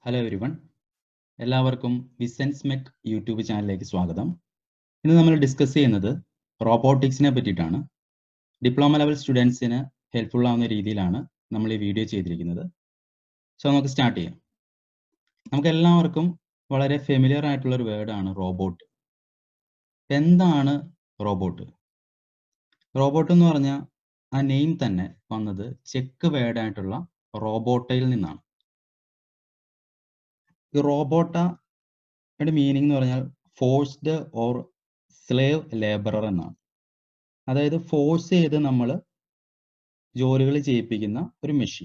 Hello everyone എല്ലാവർക്കും വിസെൻസ് മെക് YouTube ചാനലിലേക്ക് സ്വാഗതം ഇന്ന് നമ്മൾ ഡിസ്കസ് ചെയ്യുന്നത് റോബോട്ടിക്സിനെ പറ്റിയിട്ടാണ് ഡിപ്ലോമ ലെവൽ സ്റ്റുഡൻസിന് ഹെൽപ്ഫുൾ ആവുന്ന രീതിയിലാണ് നമ്മൾ ഈ വീഡിയോ ചെയ്തിരിക്കുന്നത് സോ നമുക്ക് സ്റ്റാർട്ട് ചെയ്യാം നമുക്ക് എല്ലാവർക്കും വളരെ ഫെമിലിയർ ആയിട്ടുള്ള ഒരു വേർഡാണ് റോബോട്ട് എന്താണ് റോബോട്ട് റോബോട്ട് എന്ന് പറഞ്ഞാൽ ആ നെയിം തന്നെ വന്നത് ചെക്ക് വേർഡായിട്ടുള്ള റോബോട്ടയിൽ നിന്നാണ് ഈ റോബോട്ടയുടെ മീനിങ് എന്ന് പറഞ്ഞാൽ ഫോഴ്സ്ഡ് ഓർ സ്ലേവ് ലേബറർ എന്നാണ് അതായത് ഫോഴ്സ് ചെയ്ത് നമ്മൾ ജോലികൾ ചെയ്യിപ്പിക്കുന്ന ഒരു മെഷീൻ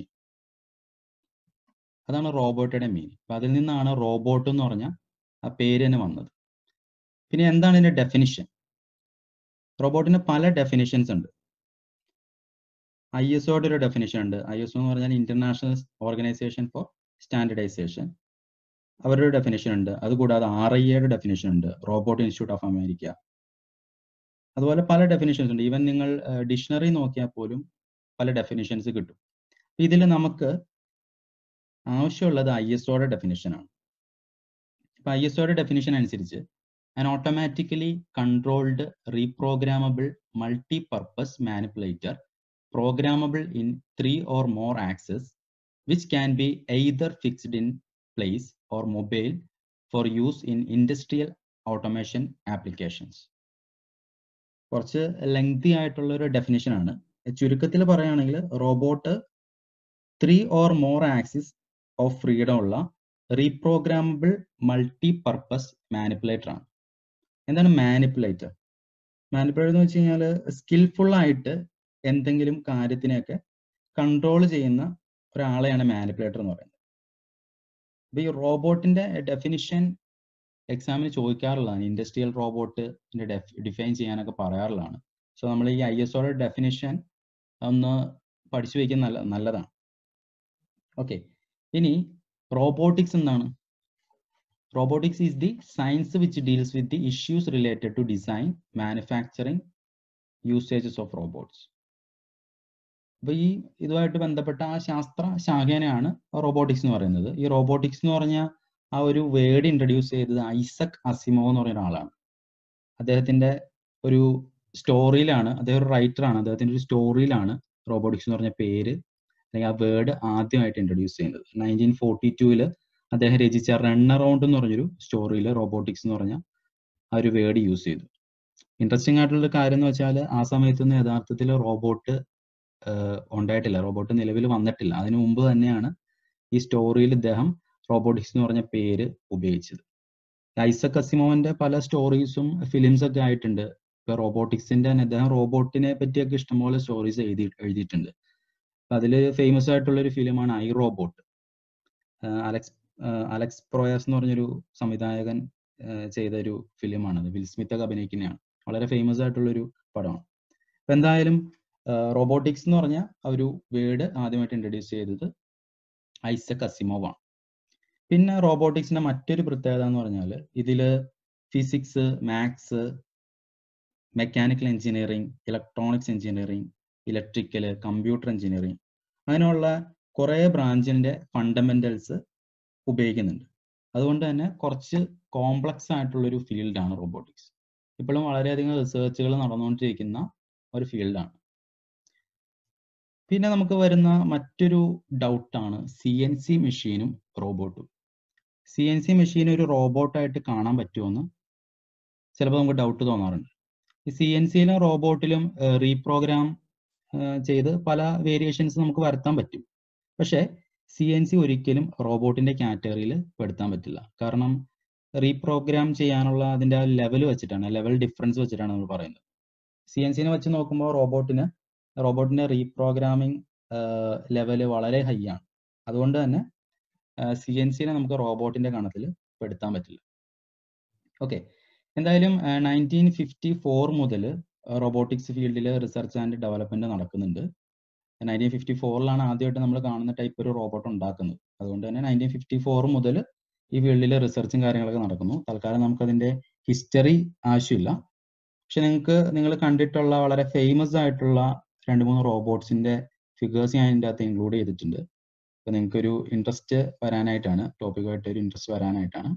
അതാണ് റോബോട്ടയുടെ മീനിങ് അപ്പൊ അതിൽ നിന്നാണ് റോബോട്ട് എന്ന് പറഞ്ഞ ആ പേര് തന്നെ വന്നത് പിന്നെ എന്താണ് ഇതിന്റെ ഡെഫിനിഷൻ റോബോട്ടിന് പല ഡെഫിനിഷൻസ് ഉണ്ട് ഐ എസ് ഒയുടെ ഒരു ഡെഫിനിഷൻ ഉണ്ട് ഐ എസ് ഒ എന്ന് പറഞ്ഞാൽ ഇന്റർനാഷണൽ ഓർഗനൈസേഷൻ ഫോർ സ്റ്റാൻഡർഡൈസേഷൻ അവരുടെ ഡെഫിനേഷൻ ഉണ്ട് അതുകൂടാതെ ആർ ഐ എയുടെ ഡെഫിനേഷൻ ഉണ്ട് റോബോട്ട് ഇൻസ്റ്റിറ്റ്യൂട്ട് ഓഫ് അമേരിക്ക അതുപോലെ പല ഡെഫിനേഷൻസ് ഉണ്ട് ഈവൻ നിങ്ങൾ ഡിക്ഷണറി നോക്കിയാൽ പോലും പല ഡെഫിനേഷൻസ് കിട്ടും ഇതിൽ നമുക്ക് ആവശ്യമുള്ളത് ഐ എസ് ഒയുടെ ഡെഫിനേഷൻ ആണ് ഇപ്പൊ ഐ എസ് ഒയുടെ ഡെഫിനേഷൻ അനുസരിച്ച് an automatically controlled reprogrammable multi purpose manipulator programmable in three or more axes which can be either fixed in place or mobile for use in industrial automation applications. കുറച്ച് lengthy ആയിട്ടുള്ള ഒരു definition ആണ് ചുരുക്കത്തിൽ പറയുകയാണെങ്കിൽ robot three or more axis of freedom ഉള്ള reprogrammable multi purpose manipulator ആണ് എന്താണ് manipulator manipulator എന്ന് വെച്ച് കഴിഞ്ഞാൽ സ്കിൽഫുൾ ആയിട്ട് എന്തെങ്കിലും കാര്യത്തിനെയൊക്കെ കൺട്രോൾ ചെയ്യുന്ന ഒരാളെയാണ് മാനിപ്പുലേറ്റർ എന്ന് പറയുന്നത് അപ്പൊ ഈ റോബോട്ടിന്റെ ഡെഫിനിഷൻ എക്സാമിന് ചോദിക്കാറുള്ളതാണ് ഇൻഡസ്ട്രിയൽ റോബോട്ട് ഡിഫൈൻ ചെയ്യാനൊക്കെ പറയാറുള്ളതാണ് സോ നമ്മൾ ഈ ഐ എസ് ഒയുടെ ഡെഫിനിഷൻ ഒന്ന് പഠിച്ചു വയ്ക്കുന്ന നല്ല നല്ലതാണ് ഓക്കെ ഇനി റോബോട്ടിക്സ് എന്താണ് robotics is the science which deals with the issues related to design manufacturing usages of robots അപ്പൊ ഈ ഇതുമായിട്ട് ബന്ധപ്പെട്ട ആ ശാസ്ത്ര ശാഖേനെയാണ് റോബോട്ടിക്സ് എന്ന് പറയുന്നത് ഈ റോബോട്ടിക്സ് എന്ന് പറഞ്ഞ ആ ഒരു വേർഡ് ഇൻട്രൊഡ്യൂസ് ചെയ്തത് ഐസക് അസിമോ എന്ന് പറയുന്ന ഒരാളാണ് അദ്ദേഹത്തിന്റെ ഒരു സ്റ്റോറിയിലാണ് അദ്ദേഹം ഒരു റൈറ്റർ ആണ് അദ്ദേഹത്തിന്റെ ഒരു സ്റ്റോറിയിലാണ് റോബോട്ടിക്സ് എന്ന് പറഞ്ഞ പേര് അല്ലെങ്കിൽ ആ വേർഡ് ആദ്യമായിട്ട് ഇൻട്രൊഡ്യൂസ് ചെയ്യുന്നത് നയൻറ്റീൻ ഫോർട്ടി ടൂവില് അദ്ദേഹം രചിച്ച റൺ അറൗണ്ട് എന്ന് പറഞ്ഞൊരു സ്റ്റോറിയിൽ റോബോട്ടിക്സ് എന്ന് പറഞ്ഞ ആ ഒരു വേർഡ് യൂസ് ചെയ്തു ഇൻട്രസ്റ്റിംഗ് ആയിട്ടുള്ള കാര്യം എന്ന് വെച്ചാൽ ആ സമയത്തൊന്നും യഥാർത്ഥത്തിൽ റോബോട്ട് ഉണ്ടായിട്ടില്ല റോബോട്ട് നിലവിൽ വന്നിട്ടില്ല അതിനു മുമ്പ് തന്നെയാണ് ഈ സ്റ്റോറിയിൽ ഇദ്ദേഹം റോബോട്ടിക്സ് എന്ന് പറഞ്ഞ പേര് ഉപയോഗിച്ചത് ഐസക് അസിമോവിന്റെ പല സ്റ്റോറീസും ഫിലിംസ് ഒക്കെ ആയിട്ടുണ്ട് ഇപ്പൊ റോബോട്ടിക്സിന്റെ തന്നെ അദ്ദേഹം റോബോട്ടിനെ പറ്റിയൊക്കെ ഇഷ്ടംപോലെ സ്റ്റോറീസ് എഴുതി എഴുതിയിട്ടുണ്ട് അതിൽ ഫേമസ് ആയിട്ടുള്ള ഒരു ഫിലിമാണ് I robot Alex Alex Proyas എന്ന് പറഞ്ഞൊരു സംവിധായകൻ ചെയ്ത ഒരു ഫിലിമാണ് അത് വിൽ സ്മിത്ത് ഒക്കെ അഭിനയിക്കുന്നതാണ് വളരെ ഫേമസ് ആയിട്ടുള്ള ഒരു പടമാണ് അപ്പൊ എന്തായാലും റോബോട്ടിക്സ് എന്ന് പറഞ്ഞ ഒരു വേർഡ് ആദ്യമായിട്ട് ഇൻട്രൊഡ്യൂസ് ചെയ്തത് ഐസക് അസിമോവ് ആണ് പിന്നെ റോബോട്ടിക്സിന്റെ മറ്റൊരു പ്രത്യേകത എന്ന് പറഞ്ഞാൽ ഇതിൽ physics maths mechanical engineering electronics engineering electrical computer engineering അങ്ങനെയുള്ള കുറേ ബ്രാഞ്ചിന്റെ ഫണ്ടമെന്റൽസ് ഉപയോഗിക്കുന്നുണ്ട് അതുകൊണ്ട് തന്നെ കുറച്ച് കോംപ്ലക്സ് ആയിട്ടുള്ള ഒരു ഫീൽഡാണ് റോബോട്ടിക്സ് ഇപ്പോഴും വളരെയധികം റിസർച്ചുകൾ നടന്നുകൊണ്ടിരിക്കുന്ന ഒരു ഫീൽഡാണ് പിന്നെ നമുക്ക് വരുന്ന മറ്റൊരു ഡൗട്ടാണ് സി എൻ സി മെഷീനും റോബോട്ടും സി എൻ സി മെഷീൻ ഒരു റോബോട്ടായിട്ട് കാണാൻ പറ്റുമെന്ന് ചിലപ്പോൾ നമുക്ക് ഡൗട്ട് തോന്നാറുണ്ട് ഈ സി എൻ സിയിലും റോബോട്ടിലും റീപ്രോഗ്രാം ചെയ്ത് പല വേരിയേഷൻസ് നമുക്ക് വരുത്താൻ പറ്റും പക്ഷേ സി എൻ സി ഒരിക്കലും റോബോട്ടിന്റെ കാറ്റഗറിയിൽ പെടുത്താൻ പറ്റില്ല കാരണം റീപ്രോഗ്രാം ചെയ്യാനുള്ള അതിന്റെ ലെവൽ വെച്ചിട്ടാണ് ലെവൽ ഡിഫറൻസ് വെച്ചിട്ടാണ് നമ്മൾ പറയുന്നത് സി എൻ സിനെ വെച്ച് നോക്കുമ്പോൾ റോബോട്ടിന് റോബോട്ടിന്റെ റീപ്രോഗ്രാമിംഗ് ലെവല് വളരെ ഹൈ ആണ് അതുകൊണ്ട് തന്നെ സി എൻ സിനെ നമുക്ക് റോബോട്ടിന്റെ കണത്തിൽ പെടുത്താൻ പറ്റില്ല ഓക്കെ എന്തായാലും നയൻറ്റീൻ ഫിഫ്റ്റി ഫോർ മുതൽ റോബോട്ടിക്സ് ഫീൽഡിൽ റിസർച്ച് ആൻഡ് ഡെവലപ്മെന്റ് നടക്കുന്നുണ്ട് നയൻറ്റീൻ ഫിഫ്റ്റി ഫോറിലാണ് ആദ്യമായിട്ട് നമ്മൾ കാണുന്ന ടൈപ്പ് ഒരു റോബോട്ട് ഉണ്ടാക്കുന്നത് അതുകൊണ്ട് തന്നെ നയൻറ്റീൻ ഫിഫ്റ്റി ഫോർ മുതൽ ഈ ഫീൽഡിൽ റിസർച്ചും കാര്യങ്ങളൊക്കെ നടക്കുന്നു തൽക്കാലം നമുക്കതിന്റെ ഹിസ്റ്ററി ആവശ്യമില്ല പക്ഷെ നിങ്ങൾക്ക് നിങ്ങൾ കണ്ടിട്ടുള്ള വളരെ ഫേമസ് ആയിട്ടുള്ള രണ്ട് മൂന്ന് റോബോട്ട്സിന്റെ ഫിഗേഴ്സ് ഞാൻ ഇതിൻ്റെ അകത്ത് ഇൻക്ലൂഡ് ചെയ്തിട്ടുണ്ട് അപ്പൊ നിങ്ങൾക്ക് ഒരു ഇൻട്രസ്റ്റ് വരാനായിട്ടാണ് ടോപ്പിക്കുമായിട്ട് ഒരു ഇൻട്രസ്റ്റ് വരാനായിട്ടാണ്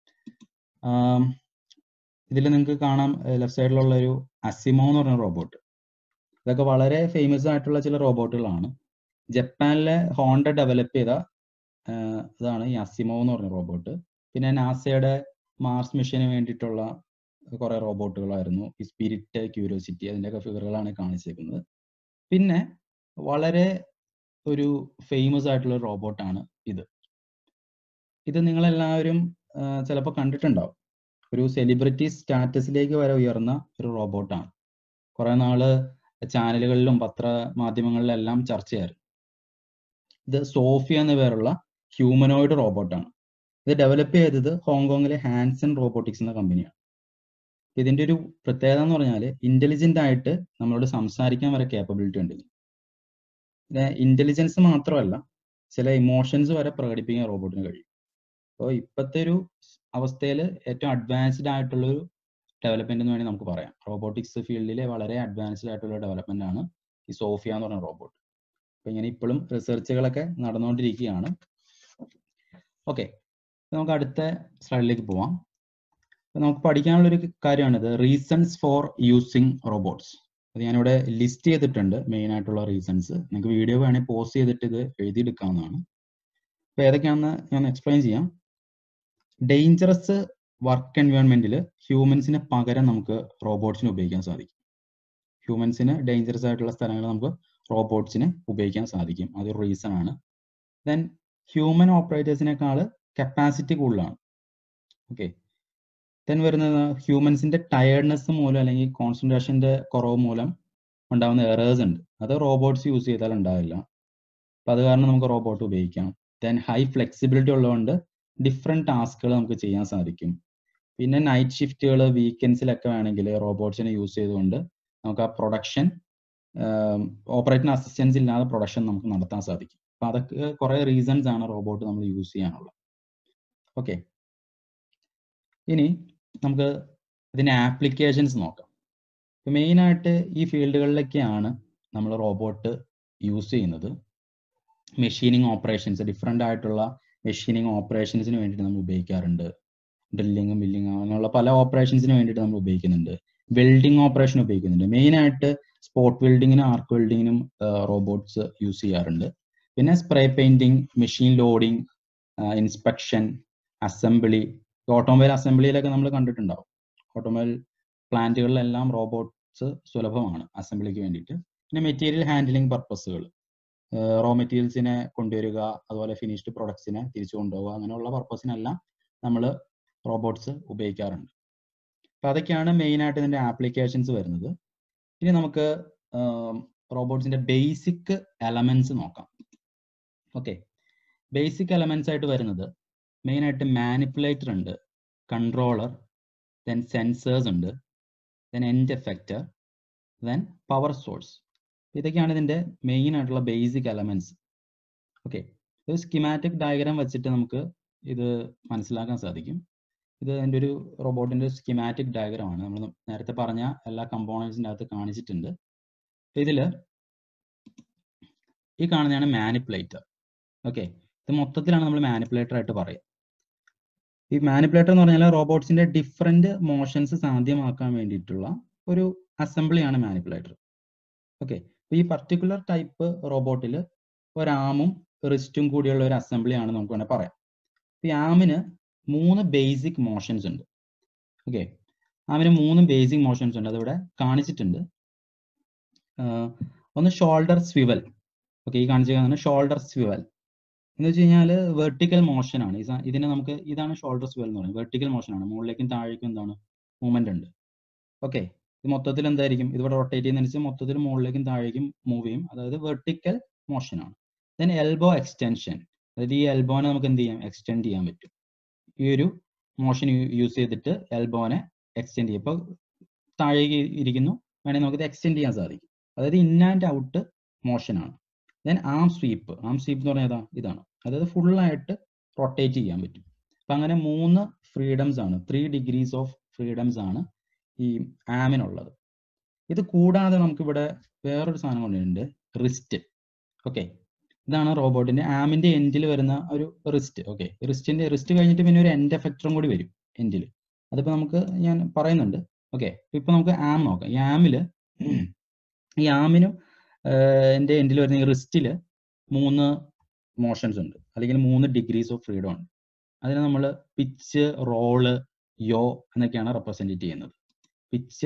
ഇതിൽ നിങ്ങൾക്ക് കാണാം ലെഫ്റ്റ് സൈഡിലുള്ള ഒരു അസിമോ എന്ന് പറഞ്ഞ റോബോട്ട് ഇതൊക്കെ വളരെ ഫേമസ് ആയിട്ടുള്ള ചില റോബോട്ടുകളാണ് ജപ്പാനിലെ ഹോണ്ട ഡെവലപ്പ് ചെയ്ത ആഹ് ഇതാണ് ഈ അസിമോ എന്ന് പറഞ്ഞ റോബോട്ട് പിന്നെ നാസയുടെ മാർസ് മിഷന് വേണ്ടിയിട്ടുള്ള കുറെ റോബോട്ടുകളായിരുന്നു ഈ സ്പിരിറ്റ് ക്യൂരിയോസിറ്റി അതിൻ്റെയൊക്കെ ഫിഗറുകളാണ് കാണിച്ചേക്കുന്നത് പിന്നെ വളരെ ഒരു ഫേമസ് ആയിട്ടുള്ള റോബോട്ടാണ് ഇത് ഇത് നിങ്ങളെല്ലാവരും ചിലപ്പോൾ കണ്ടിട്ടുണ്ടാവും ഒരു സെലിബ്രിറ്റി സ്റ്റാറ്റസിലേക്ക് വരെ ഉയർന്ന ഒരു റോബോട്ടാണ് കുറെ നാള് ചാനലുകളിലും പത്ര മാധ്യമങ്ങളിലും എല്ലാം ചർച്ചയായിരുന്നു ഇത് സോഫിയ എന്ന പേരുള്ള ഹ്യൂമനോയിഡ് റോബോട്ടാണ് ഇത് ഡെവലപ്പ് ചെയ്തത് ഹോങ്കോങ്ങിലെ ഹാൻസൺ റോബോട്ടിക്സ് എന്ന കമ്പനിയാണ് ഇതിന്റെ ഒരു പ്രത്യേകത എന്ന് പറഞ്ഞാൽ ഇന്റലിജന്റ് ആയിട്ട് നമ്മളോട് സംസാരിക്കാൻ വരെ കേപ്പബിലിറ്റി ഉണ്ട് പിന്നെ ഇന്റലിജൻസ് മാത്രമല്ല ചില ഇമോഷൻസ് വരെ പ്രകടിപ്പിക്കാൻ റോബോട്ടിന് കഴിയും അപ്പോൾ ഇപ്പോഴത്തെ ഒരു അവസ്ഥയിൽ ഏറ്റവും അഡ്വാൻസ്ഡ് ആയിട്ടുള്ള ഒരു ഡെവലപ്മെന്റ് എന്ന് വേണമെങ്കിൽ നമുക്ക് പറയാം റോബോട്ടിക്സ് ഫീൽഡിലെ വളരെ അഡ്വാൻസ്ഡ് ആയിട്ടുള്ള ഡെവലപ്മെന്റ് ആണ് ഈ സോഫിയ എന്ന് പറയുന്ന റോബോട്ട് അപ്പൊ ഇങ്ങനെ ഇപ്പോഴും റിസർച്ചുകളൊക്കെ നടന്നുകൊണ്ടിരിക്കുകയാണ് ഓക്കെ നമുക്ക് അടുത്ത സ്ലൈഡിലേക്ക് പോവാം നമുക്ക് പഠിക്കാനുള്ള ഒരു കാര്യമാണിത് റീസൺസ് ഫോർ യൂസിങ് റോബോട്ട്സ് അത് ഞാനിവിടെ ലിസ്റ്റ് ചെയ്തിട്ടുണ്ട് മെയിൻ ആയിട്ടുള്ള റീസൺസ് നിങ്ങൾക്ക് വീഡിയോ വേണമെങ്കിൽ പോസ്റ്റ് ചെയ്തിട്ട് ഇത് എഴുതിയെടുക്കാവുന്നതാണ് അപ്പോൾ ഏതൊക്കെയാണെന്ന് ഞാൻ എക്സ്പ്ലെയിൻ ചെയ്യാം ഡേഞ്ചറസ് വർക്ക് എൻവയോൺമെന്റിൽ ഹ്യൂമൻസിന് പകരം നമുക്ക് റോബോട്ട്സിനെ ഉപയോഗിക്കാൻ സാധിക്കും ഹ്യൂമൻസിന് ഡേഞ്ചറസ് ആയിട്ടുള്ള സ്ഥലങ്ങൾ നമുക്ക് റോബോട്ട്സിനെ ഉപയോഗിക്കാൻ സാധിക്കും അതൊരു റീസൺ ആണ് ദെൻ ഹ്യൂമൻ ഓപ്പറേറ്റേഴ്സിനേക്കാൾ കപ്പാസിറ്റി കൂടുതലാണ് ഓക്കെ ദെൻ വരുന്നത് ഹ്യൂമൻസിന്റെ ടയർഡ്നെസ് മൂലം അല്ലെങ്കിൽ കോൺസെൻട്രേഷന്റെ കുറവ് മൂലം ഉണ്ടാകുന്ന എറേഴ്സ് ഉണ്ട് അത് റോബോട്ട്സ് യൂസ് ചെയ്താൽ ഉണ്ടാവില്ല അപ്പൊ അത് കാരണം നമുക്ക് റോബോട്ട് ഉപയോഗിക്കാം ദെൻ ഹൈ ഫ്ലെക്സിബിലിറ്റി ഉള്ളതുകൊണ്ട് ഡിഫറെന്റ് ടാസ്കുകൾ നമുക്ക് ചെയ്യാൻ സാധിക്കും പിന്നെ നൈറ്റ് ഷിഫ്റ്റുകൾ വീക്കെൻഡ്സിലൊക്കെ വേണമെങ്കിൽ റോബോട്ട്സിനെ യൂസ് ചെയ്തുകൊണ്ട് നമുക്ക് ആ പ്രൊഡക്ഷൻ ഓപ്പറേറ്റിംഗ് അസിസ്റ്റൻസ് ഇല്ലാതെ പ്രൊഡക്ഷൻ നമുക്ക് നടത്താൻ സാധിക്കും അപ്പൊ അതൊക്കെ കുറെ റീസൺസ് ആണ് റോബോട്ട് നമ്മൾ യൂസ് ചെയ്യാനുള്ളത് ഓക്കെ ഇനി നമുക്ക് ഇതിന്റെ ആപ്ലിക്കേഷൻസ് നോക്കാം മെയിൻ ആയിട്ട് ഈ ഫീൽഡുകളിലൊക്കെയാണ് നമ്മൾ റോബോട്ട് യൂസ് ചെയ്യുന്നത് മെഷീനിങ് ഓപ്പറേഷൻസ് ഡിഫറെൻ്റ് ആയിട്ടുള്ള മെഷീനിങ് ഓപ്പറേഷൻസിന് വേണ്ടിയിട്ട് നമ്മൾ ഉപയോഗിക്കാറുണ്ട് ഡ്രില്ലിങ് മില്ലിങ് അങ്ങനെയുള്ള പല ഓപ്പറേഷൻസിന് വേണ്ടിയിട്ട് നമ്മൾ ഉപയോഗിക്കുന്നുണ്ട് വെൽഡിങ് ഓപ്പറേഷൻ ഉപയോഗിക്കുന്നുണ്ട് മെയിൻ ആയിട്ട് സ്പോട്ട് വെൽഡിങ്ങിനും ആർക്ക് വെൽഡിങ്ങിനും റോബോട്ട്സ് യൂസ് ചെയ്യാറുണ്ട് പിന്നെ spray painting machine loading inspection assembly automobile അസംബ്ലിയിലൊക്കെ നമ്മൾ കണ്ടിട്ടുണ്ടാവും ഓട്ടോമൊബൈൽ പ്ലാന്റുകളിലെല്ലാം റോബോട്ട്സ് സുലഭമാണ് അസംബ്ലിക്ക് വേണ്ടിയിട്ട് പിന്നെ മെറ്റീരിയൽ ഹാൻഡ്ലിംഗ് പർപ്പസുകൾ റോ മെറ്റീരിയൽസിനെ കൊണ്ടുവരിക അതുപോലെ ഫിനിഷ്ഡ് പ്രൊഡക്ട്സിനെ തിരിച്ചു കൊണ്ടുപോകുക അങ്ങനെയുള്ള പർപ്പസിനെല്ലാം നമ്മൾ റോബോട്ട്സ് ഉപയോഗിക്കാറുണ്ട് അപ്പൊ അതൊക്കെയാണ് മെയിൻ ആയിട്ട് ഇതിന്റെ ആപ്ലിക്കേഷൻസ് വരുന്നത് ഇനി നമുക്ക് റോബോട്ട്സിന്റെ ബേസിക് എലമെന്റ്സ് നോക്കാം ഓക്കെ ബേസിക് എലമെന്റ്സ് ആയിട്ട് വരുന്നത് മെയിൻ ആയിട്ട് മാനിപ്പുലേറ്റർ ഉണ്ട് കൺട്രോളർ ദെൻ സെൻസേഴ്സ് ഉണ്ട് then end effector then power source ഇതൊക്കെയാണ് ഇതിന്റെ മെയിൻ ആയിട്ടുള്ള ബേസിക് എലമെന്റ്സ് ഓക്കെ ഒരു സ്കിമാറ്റിക് ഡയഗ്രാം വെച്ചിട്ട് നമുക്ക് ഇത് മനസ്സിലാക്കാൻ സാധിക്കും ഇത് എൻ്റെ ഒരു റോബോട്ടിന്റെ സ്കിമാറ്റിക് ഡയഗ്രാം ആണ് നമ്മൾ നേരത്തെ പറഞ്ഞ എല്ലാ കമ്പോണൻസിൻ്റെ അകത്ത് കാണിച്ചിട്ടുണ്ട് ഇതിൽ ഈ കാണുന്നതാണ് മാനിപ്പുലേറ്റർ ഓക്കെ ഇത് മൊത്തത്തിലാണ് നമ്മൾ മാനിപ്പുലേറ്റർ ആയിട്ട് പറയുക ഈ മാനിപ്പുലേറ്റർ എന്ന് പറഞ്ഞാൽ റോബോട്ട്സിന്റെ ഡിഫറെന്റ് മോഷൻസ് സാധ്യമാക്കാൻ വേണ്ടിയിട്ടുള്ള ഒരു അസംബ്ലിയാണ് മാനിപ്പുലേറ്റർ ഓക്കെ ഈ പർട്ടിക്കുലർ ടൈപ്പ് റോബോട്ടിൽ ഒരാമും റിസ്റ്റും കൂടിയുള്ള ഒരു അസംബ്ലിയാണ് നമുക്ക് വേണമെങ്കിൽ പറയാം ഈ ആമിന് മൂന്ന് ബേസിക് മോഷൻസ് ഉണ്ട് ഓക്കെ ആമിന് മൂന്ന് ബേസിക് മോഷൻസ് ഉണ്ട് അതിവിടെ കാണിച്ചിട്ടുണ്ട് ഒന്ന് ഷോൾഡർ സ്വിവൽ ഓക്കെ ഈ കാണിച്ചിരിക്കുന്നതാണ് ഷോൾഡർ സ്വിവൽ എന്ന് വെച്ച് കഴിഞ്ഞാൽ വെർട്ടിക്കൽ മോഷൻ ആണ് ഇതിനെ നമുക്ക് ഇതാണ് ഷോൾഡർ സ്വിവൽ എന്ന് പറയുന്നത് വെർട്ടിക്കൽ മോഷൻ ആണ് മുകളിലേക്കും താഴേക്കും എന്താണ് മൂവ്മെന്റ് ഉണ്ട് ഓക്കെ ഇത് മൊത്തത്തിൽ എന്തായിരിക്കും ഇതിവിടെ റൊട്ടേറ്റ് ചെയ്യുന്നതനുസരിച്ച് മൊത്തത്തിൽ മുകളിലേക്കും താഴേക്കും മൂവ് ചെയ്യും അതായത് വെർട്ടിക്കൽ മോഷൻ ആണ് ദെൻ എൽബോ എക്സ്റ്റൻഷൻ അതായത് ഈ എൽബോനെ നമുക്ക് എന്ത് ചെയ്യാം എക്സ്റ്റെൻഡ് ചെയ്യാൻ പറ്റും ഈ ഒരു മോഷൻ യൂസ് ചെയ്തിട്ട് എൽബോനെ എക്സ്റ്റെൻഡ് ചെയ്യും ഇപ്പോൾ താഴേക്ക് ഇരിക്കുന്നു വേണമെങ്കിൽ നമുക്കിത് എക്സ്റ്റെൻഡ് ചെയ്യാൻ സാധിക്കും അതായത് ഇൻ ആൻഡ് ഔട്ട് മോഷൻ ആണ് then arm sweep arm sweep എന്ന് പറഞ്ഞാൽ ഇതാണ് അതായത് ഫുള്ളായിട്ട് റൊട്ടേറ്റ് ചെയ്യാൻ പറ്റും അപ്പം അങ്ങനെ മൂന്ന് ഫ്രീഡംസ് ആണ് ത്രീ ഡിഗ്രീസ് ഓഫ് ഫ്രീഡംസ് ആണ് ഈ ആമിനുള്ളത് ഇത് കൂടാതെ നമുക്കിവിടെ വേറൊരു സാധനം കൊണ്ടുണ്ട് റിസ്റ്റ് ഓക്കെ ഇതാണ് റോബോട്ടിന്റെ ആമിന്റെ എൻഡിൽ വരുന്ന ഒരു റിസ്റ്റ് ഓക്കെ റിസ്റ്റിന്റെ റിസ്റ്റ് കഴിഞ്ഞിട്ട് പിന്നെ ഒരു എൻഡ് എഫക്ടറും കൂടി വരും എൻഡിൽ അതിപ്പോ നമുക്ക് ഞാൻ പറയുന്നുണ്ട് ഓക്കെ ഇപ്പൊ നമുക്ക് ആം നോക്കാം ഈ ആമില് ഈ ആമിനും എൻ്റെ എൻഡിൽ വരുന്ന ഈ റിസ്റ്റില് മൂന്ന് മോഷൻസ് ഉണ്ട് അല്ലെങ്കിൽ മൂന്ന് ഡിഗ്രീസ് ഓഫ് ഫ്രീഡം ഉണ്ട് അതിനെ നമ്മൾ പിച്ച് റോള് യോ എന്നൊക്കെയാണ് റെപ്രസെന്റ് ചെയ്യുന്നത് പിച്ച്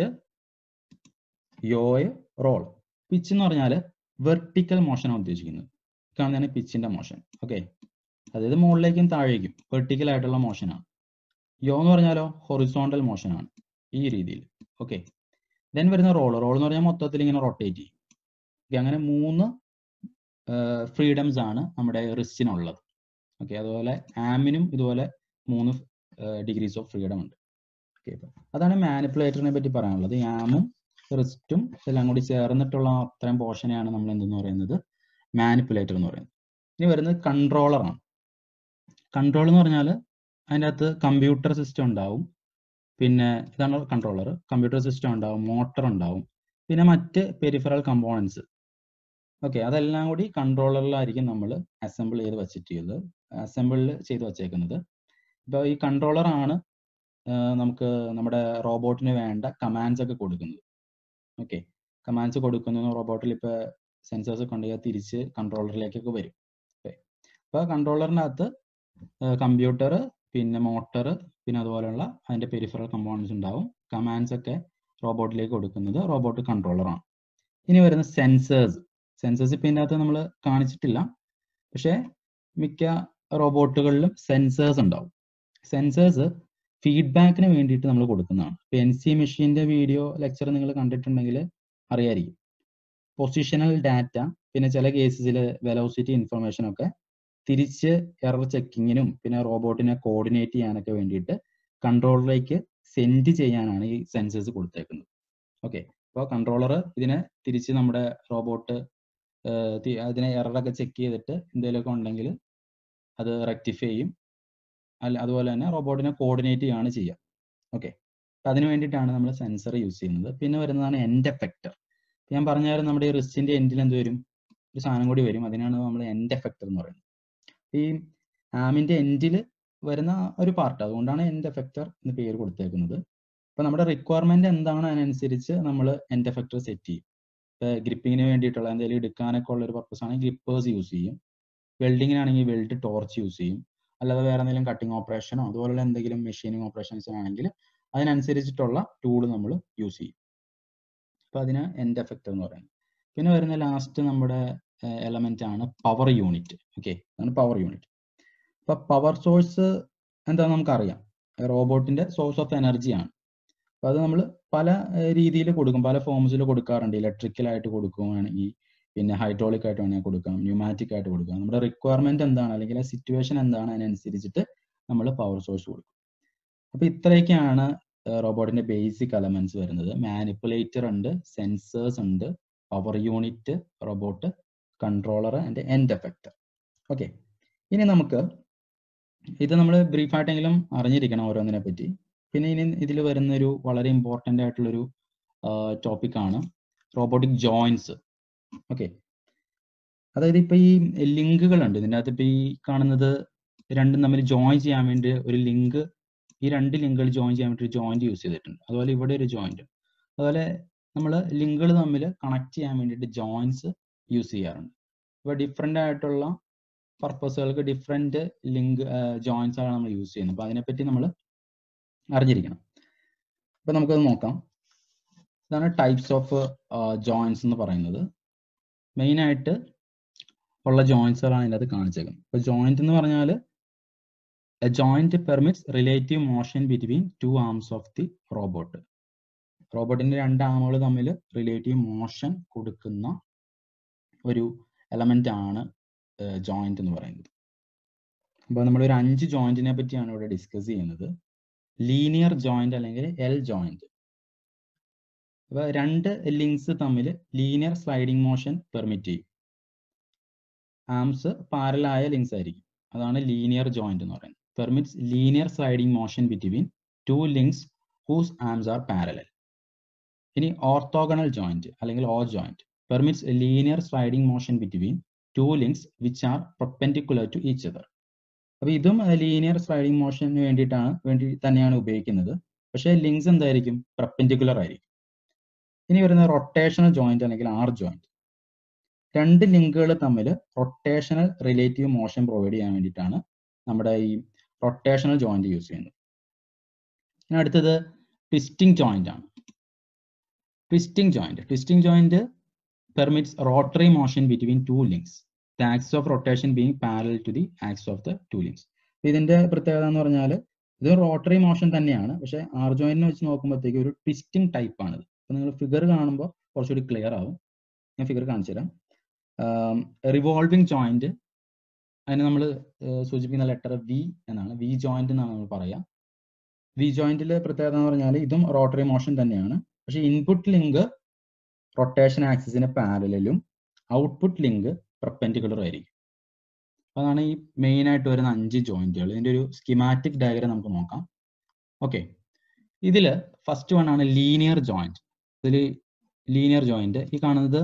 യോയ് റോൾ പിച്ച് എന്ന് പറഞ്ഞാൽ വെർട്ടിക്കൽ മോഷനാണ് ഉദ്ദേശിക്കുന്നത് കാണുന്നതാണ് പിച്ചിന്റെ മോഷൻ ഓക്കെ അതായത് മുകളിലേക്കും താഴേക്കും വെർട്ടിക്കൽ ആയിട്ടുള്ള മോഷനാണ് യോ എന്ന് പറഞ്ഞാലോ ഹൊറിസോണ്ടൽ മോഷനാണ് ഈ രീതിയിൽ ഓക്കെ ദെൻ വരുന്ന റോൾ റോൾ എന്ന് പറഞ്ഞാൽ മൊത്തത്തിൽ ഇങ്ങനെ റൊട്ടേറ്റ് ചെയ്യും ഓക്കെ അങ്ങനെ മൂന്ന് ഫ്രീഡംസ് ആണ് നമ്മുടെ റിസ്റ്റിനുള്ളത് ഓക്കെ അതുപോലെ ആമിനും ഇതുപോലെ മൂന്ന് ഡിഗ്രീസ് ഓഫ് ഫ്രീഡം ഉണ്ട് ഓക്കെ അതാണ് മാനിപ്പുലേറ്ററിനെ പറ്റി പറയാനുള്ളത് ആമും റിസ്റ്റും എല്ലാം കൂടി ചേർന്നിട്ടുള്ള അത്രയും പോർഷനെയാണ് നമ്മൾ എന്തെന്ന് പറയുന്നത് മാനിപ്പുലേറ്റർ എന്ന് പറയുന്നത് ഇനി വരുന്നത് കൺട്രോളറാണ് കൺട്രോൾ എന്ന് പറഞ്ഞാൽ അതിൻ്റെ അകത്ത് കമ്പ്യൂട്ടർ സിസ്റ്റം ഉണ്ടാവും പിന്നെ ഇതാണ് കൺട്രോളർ കമ്പ്യൂട്ടർ സിസ്റ്റം ഉണ്ടാവും മോട്ടർ ഉണ്ടാവും പിന്നെ മറ്റ് പെരിഫറൽ കമ്പോണൻസ് ഓക്കെ അതെല്ലാം കൂടി കൺട്രോളറിലായിരിക്കും നമ്മൾ അസംബിൾ ചെയ്ത് വെച്ചിട്ടുള്ളത് അസംബിളിൽ ചെയ്ത് വെച്ചേക്കുന്നത് ഇപ്പോൾ ഈ കൺട്രോളർ ആണ് നമുക്ക് നമ്മുടെ റോബോട്ടിന് വേണ്ട കമാൻഡ്സ് ഒക്കെ കൊടുക്കുന്നത് ഓക്കെ കമാൻഡ്സ് കൊടുക്കുന്ന റോബോട്ടിൽ ഇപ്പോൾ സെൻസേഴ്സ് ഒക്കെ ഉണ്ടെങ്കിൽ തിരിച്ച് കൺട്രോളറിലേക്കൊക്കെ വരും ഓക്കെ അപ്പോൾ കൺട്രോളറിനകത്ത് കമ്പ്യൂട്ടർ പിന്നെ മോട്ടർ പിന്നെ അതുപോലെയുള്ള അതിൻ്റെ പെരിഫറൽ കമ്പോണൻസ് ഉണ്ടാവും കമാൻഡ്സ് ഒക്കെ റോബോട്ടിലേക്ക് കൊടുക്കുന്നത് റോബോട്ട് കൺട്രോളറാണ് ഇനി വരുന്ന സെൻസേഴ്സ് സെൻസേഴ്സ് ഇപ്പം ഇതിനകത്ത് നമ്മൾ കാണിച്ചിട്ടില്ല പക്ഷേ മിക്ക റോബോട്ടുകളിലും സെൻസേഴ്സ് ഉണ്ടാവും സെൻസേഴ്സ് ഫീഡ്ബാക്കിന് വേണ്ടിയിട്ട് നമ്മൾ കൊടുക്കുന്നതാണ് ഇപ്പം എൻ സി മെഷീൻ്റെ വീഡിയോ ലെക്ചർ നിങ്ങൾ കണ്ടിട്ടുണ്ടെങ്കിൽ അറിയായിരിക്കും പൊസിഷണൽ ഡാറ്റ പിന്നെ ചില കേസസിൽ വെലോസിറ്റി ഇൻഫർമേഷൻ ഒക്കെ തിരിച്ച് എറർ ചെക്കിങ്ങിനും പിന്നെ റോബോട്ടിനെ കോർഡിനേറ്റ് ചെയ്യാനൊക്കെ വേണ്ടിയിട്ട് കൺട്രോളറിലേക്ക് സെൻഡ് ചെയ്യാനാണ് ഈ സെൻസേഴ്സ് കൊടുത്തേക്കുന്നത് ഓക്കെ അപ്പോൾ കൺട്രോളർ ഇതിനെ തിരിച്ച് നമ്മുടെ റോബോട്ട് അതിനെ എററൊക്കെ ചെക്ക് ചെയ്തിട്ട് എന്തെങ്കിലുമൊക്കെ ഉണ്ടെങ്കിൽ അത് റെക്ടിഫൈ ചെയ്യും അല്ല അതുപോലെ തന്നെ റോബോട്ടിനെ കോർഡിനേറ്റ് ചെയ്യുകയാണ് ചെയ്യുക ഓക്കെ അപ്പം അതിന് വേണ്ടിയിട്ടാണ് നമ്മൾ സെൻസർ യൂസ് ചെയ്യുന്നത് പിന്നെ വരുന്നതാണ് എൻഡ് എഫക്ടർ ഞാൻ പറഞ്ഞാലും നമ്മുടെ ഈ റിസ്റ്റിന്റെ എൻഡിൽ എന്ത് വരും ഒരു സാധനം കൂടി വരും അതിനാണ് നമ്മൾ എൻഡ് എഫക്ടർ എന്ന് പറയുന്നത് ഈ ആമിന്റെ എൻഡിൽ വരുന്ന ഒരു പാർട്ട് അതുകൊണ്ടാണ് എൻഡ് എഫക്ടർ എന്ന് പേര് കൊടുത്തേക്കുന്നത് അപ്പൊ നമ്മുടെ റിക്വയർമെന്റ് എന്താണ് അതിനനുസരിച്ച് നമ്മൾ എൻഡ് എഫക്ടർ സെറ്റ് ചെയ്യും ഇപ്പൊ ഗ്രിപ്പിങ്ങിന് വേണ്ടിയിട്ടുള്ള എന്തെങ്കിലും എടുക്കാനൊക്കെ ഉള്ള ഒരു പർപ്പസ് ആണെങ്കിൽ ഗ്രിപ്പേഴ്സ് യൂസ് ചെയ്യും വെൽഡിങ്ങിനാണെങ്കിൽ വെൽഡ് ടോർച്ച് യൂസ് ചെയ്യും അല്ലാതെ വേറെ എന്തെങ്കിലും കട്ടിങ് ഓപ്പറേഷനോ അതുപോലുള്ള എന്തെങ്കിലും മെഷീനിങ് ഓപ്പറേഷൻസ് ആണെങ്കിൽ അതിനനുസരിച്ചിട്ടുള്ള ടൂൾ നമ്മൾ യൂസ് ചെയ്യും അപ്പൊ അതിന് എൻഡ് എഫക്ടർ എന്ന് പറയുന്നത് പിന്നെ വരുന്ന ലാസ്റ്റ് നമ്മുടെ എലമെന്റ് ആണ് പവർ യൂണിറ്റ് ഓക്കെ അതാണ് പവർ യൂണിറ്റ് അപ്പൊ പവർ സോഴ്സ് എന്താ നമുക്കറിയാം റോബോട്ടിന്റെ സോഴ്സ് ഓഫ് എനർജിയാണ് അപ്പൊ അത് നമ്മൾ പല രീതിയിൽ കൊടുക്കും പല ഫോംസിൽ കൊടുക്കാറുണ്ട് ഇലക്ട്രിക്കൽ ആയിട്ട് കൊടുക്കുകയാണെങ്കിൽ പിന്നെ ഹൈഡ്രോളിക് ആയിട്ട് വേണമെങ്കിൽ കൊടുക്കാം ന്യൂമാറ്റിക് ആയിട്ട് കൊടുക്കാം നമ്മുടെ റിക്വയർമെന്റ് എന്താണ് അല്ലെങ്കിൽ ആ സിറ്റുവേഷൻ എന്താണ് അതിനനുസരിച്ചിട്ട് നമ്മൾ പവർ സോഴ്സ് കൊടുക്കും അപ്പൊ ഇത്രയൊക്കെയാണ് റോബോട്ടിന്റെ ബേസിക് എലമെന്റ്സ് വരുന്നത് മാനിപ്പുലേറ്റർ ഉണ്ട് സെൻസേഴ്സ് ഉണ്ട് power unit robot controller and end effector okay ഇനി നമുക്ക് ഇത് നമ്മൾ ബ്രീഫായിട്ടെങ്കിലും അറിഞ്ഞിരിക്കണം ഓരോന്നിനെ പറ്റി പിന്നെ ഇനി ഇതിൽ വരുന്നൊരു വളരെ ഇമ്പോർട്ടൻ്റ് ആയിട്ടുള്ളൊരു ടോപ്പിക്കാണ് റോബോട്ടിക് ജോയിൻസ് ഓക്കെ അതായത് ഇപ്പൊ ഈ ലിങ്കുകൾ ഉണ്ട് ഇതിൻ്റെ അകത്ത് ഇപ്പൊ ഈ കാണുന്നത് രണ്ടും തമ്മിൽ ജോയിൻ ചെയ്യാൻ വേണ്ടി ഒരു ലിങ്ക് ഈ രണ്ട് ലിങ്കുകൾ ജോയിൻ ചെയ്യാൻ വേണ്ടി ഒരു ജോയിന്റ് യൂസ് ചെയ്തിട്ടുണ്ട് അതുപോലെ ഇവിടെ ഒരു ജോയിന്റ് അതുപോലെ നമ്മൾ ലിങ്കുകൾ തമ്മിൽ കണക്ട് ചെയ്യാൻ വേണ്ടിയിട്ട് ജോയിൻസ് യൂസ് ചെയ്യാറുണ്ട് ഇപ്പോൾ ഡിഫറെൻ്റ് ആയിട്ടുള്ള പർപ്പസുകൾക്ക് ഡിഫറെൻറ്റ് ലിങ്ക് ജോയിൻസ് ആണ് നമ്മൾ യൂസ് ചെയ്യുന്നത് അപ്പോൾ അതിനെപ്പറ്റി നമ്മൾ അറിഞ്ഞിരിക്കണം അപ്പോൾ നമുക്കത് നോക്കാം ഇതാണ് ടൈപ്സ് ഓഫ് ജോയിൻസ് എന്ന് പറയുന്നത് മെയിനായിട്ട് ഉള്ള ജോയിൻസുകളാണ് ഇതിനകത്ത് കാണിച്ചേക്കുന്നത് ഇപ്പോൾ ജോയിന്റ് എന്ന് പറഞ്ഞാൽ a joint permits relative motion between two arms of the robot റോബോട്ടിന്റെ രണ്ട് ആമുകൾ തമ്മിൽ റിലേറ്റീവ് മോഷൻ കൊടുക്കുന്ന ഒരു എലമെന്റ് ആണ് ജോയിന്റ് എന്ന് പറയുന്നത് അപ്പോൾ നമ്മൾ ഒരു അഞ്ച് ജോയിന്റിനെ പറ്റിയാണ് ഇവിടെ ഡിസ്കസ് ചെയ്യുന്നത് ലീനിയർ ജോയിന്റ് അല്ലെങ്കിൽ എൽ ജോയിന്റ് അപ്പൊ രണ്ട് ലിങ്ക്സ് തമ്മിൽ ലീനിയർ സ്ലൈഡിംഗ് മോഷൻ പെർമിറ്റ് ചെയ്യും ആംസ് പാരലായ ലിങ്ക്സ് ആയിരിക്കും അതാണ് ലീനിയർ ജോയിന്റ് എന്ന് പറയുന്നത് permits linear sliding motion between two links whose arms are parallel ഇനി ഓർത്തോഗണൽ ജോയിന്റ് അല്ലെങ്കിൽ O joint permits linear sliding motion between two links which are perpendicular to each other അപ്പോൾ ഇതും linear sliding മോഷന് വേണ്ടിയിട്ടാണ് വേണ്ടി തന്നെയാണ് ഉപയോഗിക്കുന്നത് പക്ഷേ ലിങ്ക്സ് എന്തായിരിക്കും പെർപെൻഡിക്കുലർ ആയിരിക്കും ഇനി വരുന്ന റൊട്ടേഷണൽ ജോയിന്റ് അല്ലെങ്കിൽ ആർ ജോയിന്റ് രണ്ട് ലിങ്കുകൾ തമ്മിൽ റൊട്ടേഷണൽ റിലേറ്റീവ് മോഷൻ പ്രൊവൈഡ് ചെയ്യാൻ വേണ്ടിയിട്ടാണ് നമ്മുടെ ഈ റൊട്ടേഷണൽ ജോയിന്റ് യൂസ് ചെയ്യുന്നത് ഇനി അടുത്തത് ട്വിസ്റ്റിംഗ് ജോയിന്റ് ആണ് twisting joint twisting joint permits rotary motion between two links the axis of rotation being parallel to the axis of the two links ഇതിന്റെ പ്രത്യേകത എന്ന് പറഞ്ഞാൽ ഇത് റോട്ടറി മോഷൻ തന്നെയാണ് പക്ഷേ ആർ ജോയിന്റിനെ വെച്ച് നോക്കുമ്പോഴത്തേക്ക് ഒരു ട്വിസ്റ്റിംഗ് ടൈപ്പ് ആണ് അപ്പൊ നിങ്ങൾ ഫിഗർ കാണുമ്പോൾ കുറച്ചുകൂടി ക്ലിയർ ആവും ഞാൻ ഫിഗർ കാണിച്ചു തരാം റിവോൾവിംഗ് ജോയിന്റ് അതിന് നമ്മൾ സൂചിപ്പിക്കുന്ന ലെറ്റർ വി എന്നാണ് വി ജോയിന്റ് എന്നാണ് നമ്മൾ പറയാം വി ജോയിന്റിലെ പ്രത്യേകത എന്ന് പറഞ്ഞാൽ ഇതും റോട്ടറി മോഷൻ തന്നെയാണ് പക്ഷേ ഇൻപുട്ട് ലിങ്ക് റൊട്ടേഷൻ ആക്സിസിന് പാരലും ഔട്ട്പുട്ട് ലിങ്ക് പെർപെൻഡിക്കുലർ ആയിരിക്കും അതാണ് ഈ മെയിൻ ആയിട്ട് വരുന്ന അഞ്ച് ജോയിന്റുകൾ ഇതിന്റെ ഒരു സ്കിമാറ്റിക് ഡയഗ്രം നമുക്ക് നോക്കാം ഓക്കെ ഇതിൽ ഫസ്റ്റ് വൺ ആണ് ലീനിയർ ജോയിന്റ് ഇതിൽ ലീനിയർ ജോയിന്റ് ഈ കാണുന്നത്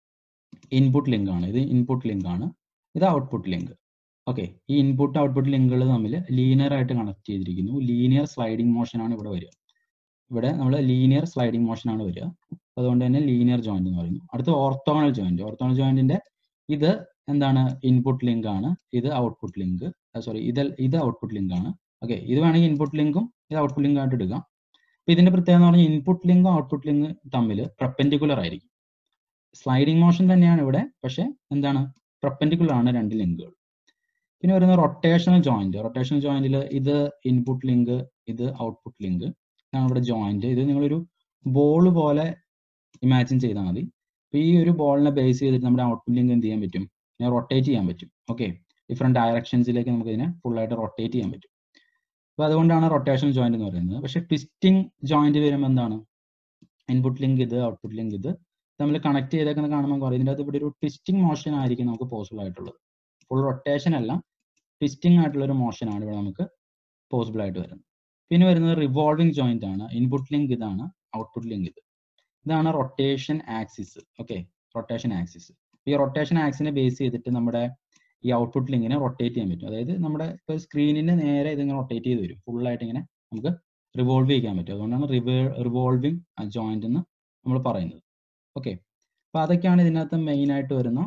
ഇൻപുട്ട് ലിങ്ക് ആണ് ഇത് ഇൻപുട്ട് ലിങ്ക് ആണ് ഇത് ഔട്ട്പുട്ട് ലിങ്ക് ഓക്കെ ഈ ഇൻപുട്ട് ഔട്ട്പുട്ട് ലിങ്കുകൾ തമ്മിൽ ലീനിയർ ആയിട്ട് കണക്ട് ചെയ്തിരിക്കുന്നു ലീനിയർ സ്ലൈഡിംഗ് മോഷൻ ആണ് ഇവിടെ വരിക ഇവിടെ നമ്മൾ ലീനിയർ സ്ലൈഡിംഗ് മോഷൻ ആണ് വരിക അതുകൊണ്ട് തന്നെ ലീനിയർ ജോയിന്റ് എന്ന് പറയുന്നു അടുത്ത ഓർത്തോണൽ ജോയിന്റ് ഓർത്തോണൽ ജോയിന്റിന്റെ ഇത് എന്താണ് ഇൻപുട്ട് ലിങ്ക് ആണ് ഇത് ഔട്ട്പുട്ട് ലിങ്ക് സോറി ഇത് ഇത് ഔട്ട്പുട്ട് ലിങ്ക് ആണ് ഓക്കെ ഇത് വേണമെങ്കിൽ ഇൻപുട്ട് ലിങ്കും ഇത് ഔട്ട്പുട്ട് ലിങ്ക് ആയിട്ട് എടുക്കാം അപ്പൊ ഇതിന്റെ പ്രത്യേകത എന്ന് പറഞ്ഞാൽ ഇൻപുട്ട് ലിങ്കും ഔട്ട്പുട്ട് ലിങ്ക് തമ്മിൽ പെർപെൻഡിക്കുലർ ആയിരിക്കും സ്ലൈഡിംഗ് മോഷൻ തന്നെയാണ് ഇവിടെ പക്ഷെ എന്താണ് പെർപെൻഡിക്കുലർ ആണ് രണ്ട് ലിങ്കുകൾ പിന്നെ വരുന്ന റൊട്ടേഷണൽ ജോയിന്റ് റൊട്ടേഷണൽ ജോയിന്റിൽ ഇത് ഇൻപുട്ട് ലിങ്ക് ഇത് ഔട്ട്പുട്ട് ലിങ്ക് ഇതാണ് ഇവിടെ ജോയിന്റ് ഇത് നിങ്ങളൊരു ബോൾ പോലെ ഇമാജിൻ ചെയ്താൽ മതി അപ്പൊ ഈ ഒരു ബോളിനെ ബേസ് ചെയ്തിട്ട് നമ്മുടെ ഔട്ട്പുട്ട് ലിങ്ക് എന്ത് ചെയ്യാൻ പറ്റും ഇതിനെ റൊട്ടേറ്റ് ചെയ്യാൻ പറ്റും ഓക്കെ ഡിഫറെന്റ് ഡയറക്ഷൻസിലേക്ക് നമുക്ക് ഇതിനെ ഫുൾ ആയിട്ട് റൊട്ടേറ്റ് ചെയ്യാൻ പറ്റും അപ്പൊ അതുകൊണ്ടാണ് റൊട്ടേഷണൽ ജോയിന്റ് എന്ന് പറയുന്നത് പക്ഷെ ട്വിസ്റ്റിംഗ് ജോയിന്റ് വരുമ്പോൾ എന്താണ് ഇൻപുട്ട് ലിങ്ക് ഇത് ഔട്ട്പുട്ട് ലിങ്ക് ഇത് തമ്മിൽ കണക്ട് ചെയ്തേക്കുന്ന കാണുമ്പോൾ പറയും ഇതിൻ്റെ അകത്ത് ഇവിടെ ഒരു ട്വിസ്റ്റിംഗ് മോഷൻ ആയിരിക്കും നമുക്ക് പോസിബിൾ ആയിട്ടുള്ളത് ഫുൾ റൊട്ടേഷൻ അല്ല ട്വിസ്റ്റിംഗ് ആയിട്ടുള്ള ഒരു മോഷൻ ആണ് ഇവിടെ നമുക്ക് പോസിബിൾ ആയിട്ട് വരുന്നത് പിന്നെ വരുന്നത് റിവോൾവിംഗ് ജോയിന്റ് ആണ് ഇൻപുട്ട് ലിങ്ക് ഇതാണ് ഔട്ട്പുട്ട് ലിങ്ക് ഇത് ഇതാണ് rotation axis okay rotation axis ഈ റൊട്ടേഷൻ ആക്സിനെ ബേസ് ചെയ്തിട്ട് നമ്മുടെ ഈ ഔട്ട്പുട്ട് ലിങ്കിനെ റൊട്ടേറ്റ് ചെയ്യാൻ പറ്റും അതായത് നമ്മുടെ ഇപ്പോൾ സ്ക്രീനിന് നേരെ ഇതിങ്ങനെ റൊട്ടേറ്റ് ചെയ്ത് വരും ഫുൾ ആയിട്ട് ഇങ്ങനെ നമുക്ക് റിവോൾവ് ചെയ്യാൻ പറ്റും അതുകൊണ്ടാണ് റിവേ റിവോൾവിംഗ് ജോയിന്റ് എന്ന് നമ്മൾ പറയുന്നത് ഓക്കെ അപ്പോൾ അതൊക്കെയാണ് ഇതിനകത്ത് മെയിൻ ആയിട്ട് വരുന്ന